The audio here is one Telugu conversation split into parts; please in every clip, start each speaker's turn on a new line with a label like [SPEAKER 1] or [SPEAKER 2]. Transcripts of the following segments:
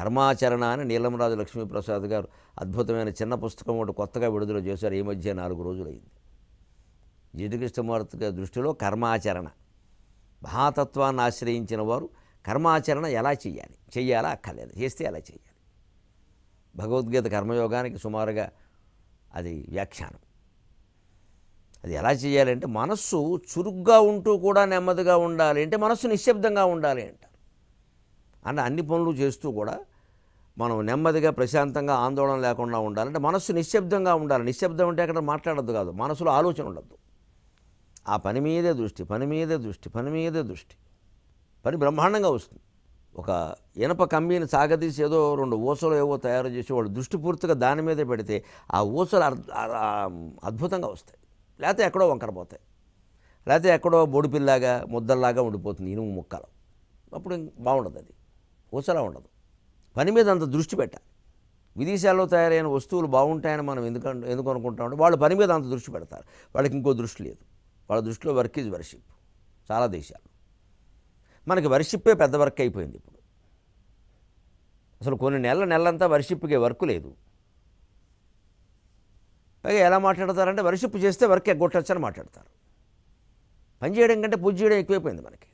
[SPEAKER 1] కర్మాచరణ అని నీలంరాజు లక్ష్మీప్రసాద్ గారు అద్భుతమైన చిన్న పుస్తకం ఒకటి కొత్తగా విడుదల చేశారు ఈ మధ్య నాలుగు రోజులైంది జిడ్డుకృష్ణమూర్తి గారి దృష్టిలో కర్మాచరణ మహాతత్వాన్ని ఆశ్రయించిన వారు కర్మాచరణ ఎలా చేయాలి చెయ్యాలా అక్కర్లేదు చేస్తే ఎలా చేయాలి భగవద్గీత కర్మయోగానికి సుమారుగా అది వ్యాఖ్యానం అది ఎలా చేయాలంటే మనస్సు చురుగ్గా ఉంటూ కూడా నెమ్మదిగా ఉండాలి అంటే మనస్సు నిశ్శబ్దంగా ఉండాలి అంటారు అంటే అన్ని పనులు చేస్తూ కూడా మనం నెమ్మదిగా ప్రశాంతంగా ఆందోళన లేకుండా ఉండాలంటే మనస్సు నిశ్శబ్దంగా ఉండాలి నిశ్శబ్దం అంటే అక్కడ మాట్లాడద్దు కాదు మనసులో ఆలోచన ఉండద్దు ఆ పని మీదే దృష్టి పని మీదే దృష్టి పని మీదే దృష్టి పని బ్రహ్మాండంగా వస్తుంది ఒక ఇనప కమ్మీని సాగదీసి ఏదో రెండు ఊసలు ఏవో తయారు చేసి వాళ్ళు దృష్టి పూర్తిగా దాని మీదే పెడితే ఆ ఊసలు అర్- అర్- ఆ అద్భుతంగా వస్తాయి లేకపోతే ఎక్కడో వంకర పోతాయి లేకపోతే ఎక్కడో బొడిపిల్లాగా ముద్దల్లాగా ఉండిపోతుంది ఇనుము ముక్కలు అప్పుడు ఇంక బాగుండదు అది ఊసలా ఉండదు పని మీద అంత దృష్టి పెట్టాలి విదేశాల్లో తయారైన వస్తువులు బాగుంటాయని మనం ఎందుకు అను- ఎందుకు అనుకుంటామంటే వాళ్ళు పని మీద అంత దృష్టి పెడతారు వాళ్ళకి ఇంకో దృష్టి లేదు వాళ్ళ దృష్టిలో వర్క్ ఈజ్ వర్షిప్ చాలా దేశాలు మనకి వర్షిప్పే పెద్ద వర్క్ అయిపోయింది ఇప్పుడు అసలు కొన్ని నెలల నెలలంతా వర్షిప్కి వర్క్ లేదు పైగా ఎలా మాట్లాడతారంటే వర్షిప్ చేస్తే వర్క్ ఎగ్గొట్టచ్చు అని మాట్లాడతారు పని చేయడం కంటే పూజ చేయడం ఎక్కువైపోయింది మనకి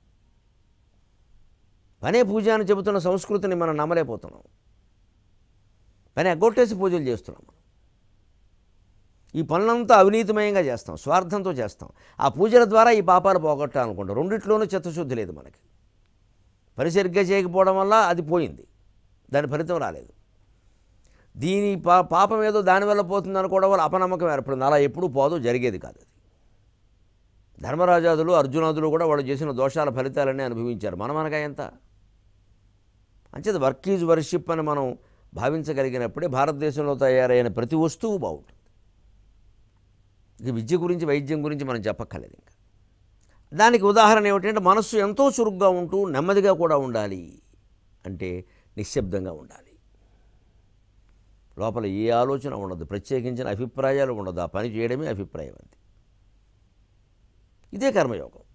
[SPEAKER 1] పనే పూజ అని చెబుతున్న సంస్కృతిని మనం నమ్మలేకపోతున్నాం పని ఎగ్గొట్టేసి పూజలు చేస్తున్నాం మనం ఈ పనులంతా అవినీతిమయంగా చేస్తాం స్వార్థంతో చేస్తాం ఆ పూజల ద్వారా ఈ పాపాలు పోగొట్టాలనుకుంటాం రెండిట్లోనూ చిత్తశుద్ధి లేదు మనకి పని సరిగ్గా చేయకపోవడం వల్ల అది పోయింది దాని ఫలితం రాలేదు దీని పా పాపం ఏదో దానివల్ల పోతుంది అనుకోవడం వల్ల అపనమ్మకం ఏర్పడింది అలా ఎప్పుడూ పోదు జరిగేది కాదు అది ధర్మరాజాదులు అర్జునాదులు కూడా వాళ్ళు చేసిన దోషాల ఫలితాలన్నీ అనుభవించారు మన మనగా ఎంత అంచేది వర్క్ ఈజ్ వర్షిప్ అని మనం భావించగలిగినప్పుడే భారతదేశంలో తయారైన ప్రతి వస్తువు బాగుంటుంది ఇక విద్య గురించి వైద్యం గురించి మనం చెప్పక్కర్లేదు ఇంకా దానికి ఉదాహరణ ఏమిటంటే మనస్సు ఎంతో చురుగ్గా ఉంటూ నెమ్మదిగా కూడా ఉండాలి అంటే నిశ్శబ్దంగా ఉండాలి లోపల ఏ ఆలోచన ఉండదు ప్రత్యేకించిన అభిప్రాయాలు ఉండదు ఆ పని చేయడమే అభిప్రాయం అంతే ఇదే కర్మయోగం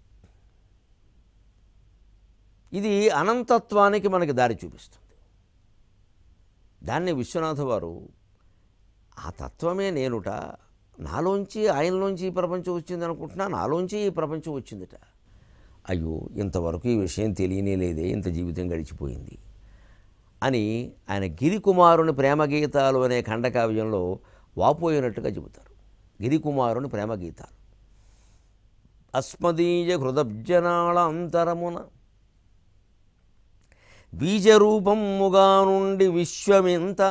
[SPEAKER 1] ఇది అనంతత్వానికి మనకి దారి చూపిస్తుంది దాన్ని విశ్వనాథ వారు ఆ తత్వమే నేనుట నాలోంచి ఆయనలోంచి ఈ ప్రపంచం వచ్చింది అనుకుంటున్నా నాలోంచి ఈ ప్రపంచం వచ్చిందిట అయ్యో ఇంతవరకు ఈ విషయం తెలియనే లేదే ఇంత జీవితం గడిచిపోయింది అని ఆయన గిరికుమారుని ప్రేమ గీతాలు అనే ఖండకావ్యంలో వాపోయినట్టుగా చెబుతారు గిరికుమారుని ప్రేమ గీతాలు అస్మదీయ హృదబ్జనాళ అంతరమున బీజరూపముగా నుండి విశ్వమింత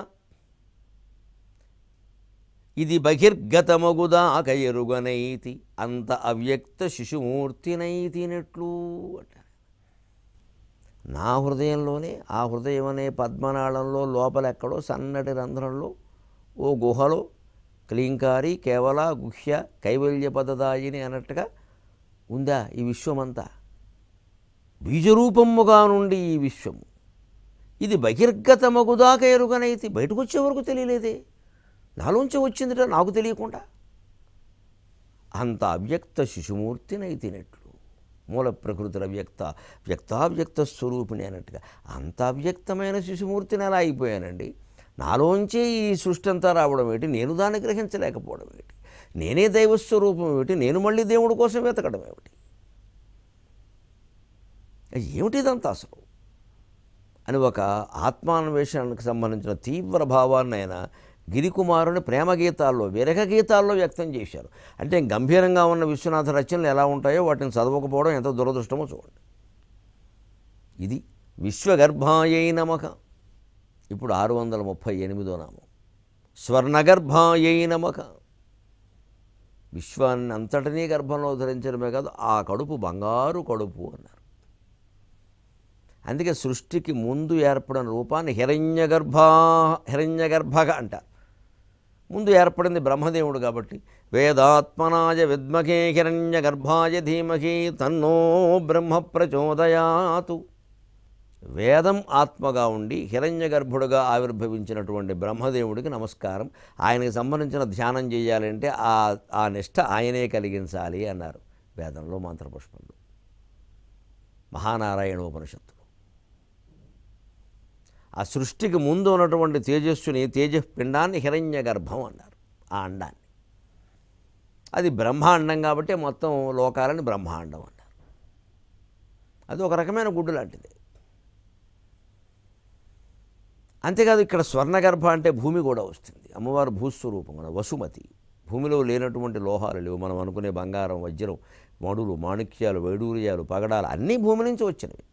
[SPEAKER 1] ఇది బహిర్గతమగుదాక ఎరుగనైతి అంత అవ్యక్త శిశుమూర్తినైతినట్లు అంటారు నా హృదయంలోనే ఆ హృదయం అనే పద్మనాళంలో లోపలెక్కడో సన్నటి రంధ్రంలో ఓ గుహలో క్లీంకారి కేవల గుహ్య కైవల్య పదదాయిని అన్నట్టుగా ఉందా ఈ విశ్వమంతా బీజరూపముగా నుండి ఈ విశ్వము ఇది బహిర్గతమగుదాక ఎరుగనైతి బయటకు వచ్చే వరకు తెలియలేదే నాలోంచి వచ్చిందిట నాకు తెలియకుండా అంత అవ్యక్త శిశుమూర్తినైతినట్లు మూల ప్రకృతి అవ్యక్త వ్యక్తావ్యక్త స్వరూపిణి అన్నట్టుగా అంత అవ్యక్తమైన శిశుమూర్తిని ఎలా అయిపోయానండి నాలోంచే ఈ సృష్టి అంతా రావడం ఏమిటి నేను దాన్ని గ్రహించలేకపోవడం ఏమిటి నేనే దైవస్వరూపం ఏమిటి నేను మళ్ళీ దేవుడి కోసం వెతకడం ఏమిటి ఏమిటిదంతా అసలు అని ఒక ఆత్మాన్వేషణకు సంబంధించిన తీవ్ర భావాన్ని ఆయన గిరికుమారుని ప్రేమ గీతాల్లో విరహ గీతాల్లో వ్యక్తం చేశారు అంటే గంభీరంగా ఉన్న విశ్వనాథ రచనలు ఎలా ఉంటాయో వాటిని చదవకపోవడం ఎంత దురదృష్టమో చూడండి ఇది విశ్వగర్భాయై నమక ఇప్పుడు ఆరు వందల ముప్పై ఎనిమిదో నామం స్వర్ణగర్భాయై నమక విశ్వాన్ని అంతటినీ గర్భంలో ధరించడమే కాదు ఆ కడుపు బంగారు కడుపు అన్నారు అందుకే సృష్టికి ముందు ఏర్పడిన రూపాన్ని హిరణ్యగర్భ హిరణ్యగర్భగా అంటారు ముందు ఏర్పడింది బ్రహ్మదేవుడు కాబట్టి వేదాత్మనాయ విద్మకే హిరణ్యగర్భాయ ధీమహి తన్నో బ్రహ్మ ప్రచోదయాతు వేదం ఆత్మగా ఉండి హిరణ్యగర్భుడుగా ఆవిర్భవించినటువంటి బ్రహ్మదేవుడికి నమస్కారం ఆయనకి సంబంధించిన ధ్యానం చేయాలంటే ఆ ఆ నిష్ట ఆయనే కలిగించాలి అన్నారు వేదంలో మంత్రపుష్పంలో మహానారాయణ ఉపనిషత్తులు ఆ సృష్టికి ముందు ఉన్నటువంటి తేజస్సుని తేజపిండాన్ని హిరణ్య గర్భం అన్నారు ఆ అండాన్ని అది బ్రహ్మాండం కాబట్టి మొత్తం లోకాలని బ్రహ్మాండం అన్నారు అది ఒక రకమైన గుడ్డు లాంటిది అంతేకాదు ఇక్కడ స్వర్ణగర్భ అంటే భూమి కూడా వస్తుంది అమ్మవారు భూస్వరూపం కూడా వసుమతి భూమిలో లేనటువంటి లోహాలు లేవు మనం అనుకునే బంగారం వజ్రం మడులు మాణిక్యాలు వైడూర్యాలు పగడాలు అన్నీ భూమి నుంచి వచ్చినవి